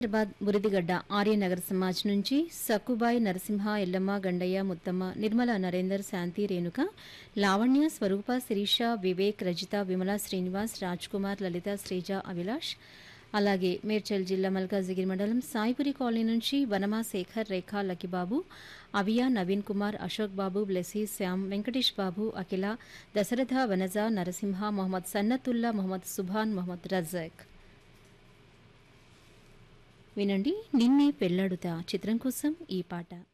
హైదరాబాద్ బురిదిగడ్డ ఆర్యనగర్ సమాజ్ నుంచి సక్కుబాయ్ నరసింహ ఎల్లమ్మ గండయ్య ముత్తమ్మ నిర్మల నరేందర్ శాంతి రేణుక లావణ్య స్వరూప శిరీష వివేక్ రజిత విమల శ్రీనివాస్ రాజ్ కుమార్ లలిత శ్రీజ అభిలాష్ అలాగే మేడ్చల్ జిల్లా మల్కాజిగిరి మండలం సాయిపురి కాలనీ నుంచి వనమా శేఖర్ రేఖ లకిబాబు అవియా నవీన్ కుమార్ అశోక్ బాబు బ్లెసీ శ్యామ్ వెంకటేష్ బాబు అఖిల దశరథ వనజ నరసింహ మొహమ్మద్ సన్నతుల్లా మొహమ్మద్ సుభాన్ మొహమ్మద్ రజాక్ వినండి నిన్నే పెళ్లాడుతా చిత్రం కోసం ఈ పాట